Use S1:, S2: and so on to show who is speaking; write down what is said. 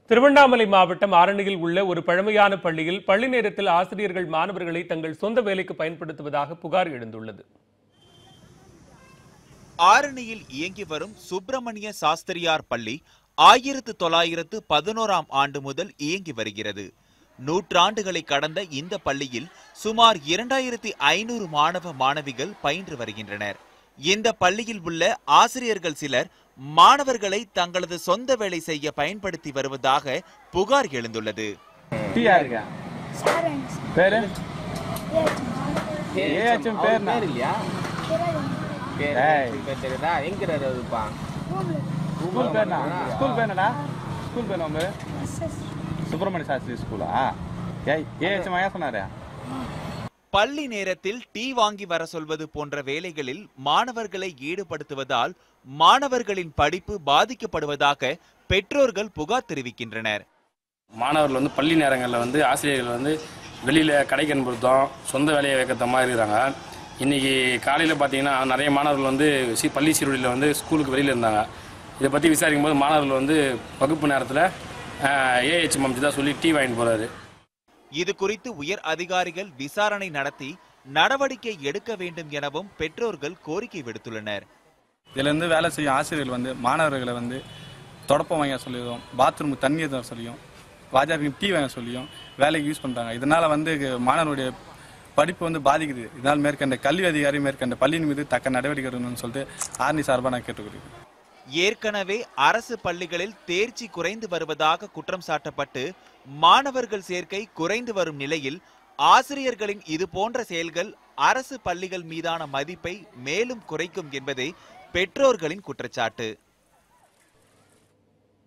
S1: திருவண்ணாமலை மாவட்டம் ஆரணியில் உள்ள ஒரு பழமையான பள்ளியில் பள்ளி நேரத்தில் ஆசிரியர்கள் மாணவர்களை தங்கள் சொந்த வேலைக்கு பயன்படுத்துவதாக புகார் எழுந்துள்ளது
S2: ஆரணியில் இயங்கி வரும் சுப்பிரமணிய சாஸ்திரியார் பள்ளி ஆயிரத்து தொள்ளாயிரத்து பதினோராம் ஆண்டு முதல் இயங்கி வருகிறது நூற்றாண்டுகளை கடந்த இந்த பள்ளியில் சுமார் இரண்டாயிரத்தி ஐநூறு மாணவ மாணவிகள் பயின்று வருகின்றனர் இந்த பள்ளியில் உள்ள ஆசிரியர்கள் சிலர் மாணவர்களை தங்களது சொந்த வேலை செய்ய பயன்படுத்தி வருவதாக புகார் எழுந்துள்ளது
S3: டீயா இருக்கா பேரு ஏதாச்சும் பேர்
S4: பேர் இல்லையா பேர்
S3: ஏய்.
S4: பேர் தெரியுதா எங்க இருப்பான்
S3: ஸ்கூல் பேர்னா ஸ்கூல் பேர் என்னடா ஸ்கூல் பேர் நம்ம சுப்பிரமணிய சாஸ்திரி ஸ்கூலா ஏய் ஏதாச்சும் ஏன் சொன்னாரு
S2: பள்ளி நேரத்தில் டீ வாங்கி வர சொல்வது போன்ற வேலைகளில் மாணவர்களை ஈடுபடுத்துவதால் மாணவர்களின் படிப்பு பாதிக்கப்படுவதாக பெற்றோர்கள் புகார் தெரிவிக்கின்றனர்
S5: மாணவர்கள் வந்து பள்ளி நேரங்களில் வந்து ஆசிரியர்கள் வந்து வெளியில் கடைக்கு அனுப்புறதும் சொந்த வேலையை வைக்கிறத மாதிரி இருக்கிறாங்க இன்றைக்கி காலையில் பார்த்தீங்கன்னா நிறைய மாணவர்கள் வந்து சி பள்ளி சீருடையில் வந்து ஸ்கூலுக்கு வெளியில் இருந்தாங்க இதை பற்றி விசாரிக்கும் போது மாணவர்கள் வந்து வகுப்பு நேரத்தில் ஏஹெச் மம்ஜி தான் சொல்லி டீ வாங்கிட்டு போகிறாரு
S2: இது குறித்து உயர் அதிகாரிகள் விசாரணை நடத்தி நடவடிக்கை எடுக்க வேண்டும் எனவும் பெற்றோர்கள் கோரிக்கை விடுத்துள்ளனர்
S3: இதுலேருந்து வேலை செய்யும் ஆசிரியர்கள் வந்து மாணவர்களை வந்து தொடப்பம் வாங்க சொல்லியும் பாத்ரூமுக்கு தண்ணி தர சொல்லியும் வாஜாருக்கு டீ வாங்க சொல்லியும் வேலைக்கு யூஸ் பண்ணுறாங்க இதனால் வந்து மாணவருடைய படிப்பு வந்து பாதிக்குது இதனால் மேற்கண்ட கல்வி அதிகாரி மேற்கண்ட பள்ளியின் மீது தக்க நடவடிக்கை எடுக்கணும்னு சொல்லிட்டு ஆர்னி சார்பாக நான் கேட்டுக்கிறேன்
S2: ஏற்கனவே அரசு பள்ளிகளில் தேர்ச்சி குறைந்து வருவதாக குற்றம் சாட்டப்பட்டு மாணவர்கள் சேர்க்கை குறைந்து வரும் நிலையில் ஆசிரியர்களின் இது போன்ற செயல்கள் அரசு பள்ளிகள் மீதான மதிப்பை மேலும் குறைக்கும் என்பதே பெற்றோர்களின் குற்றச்சாட்டு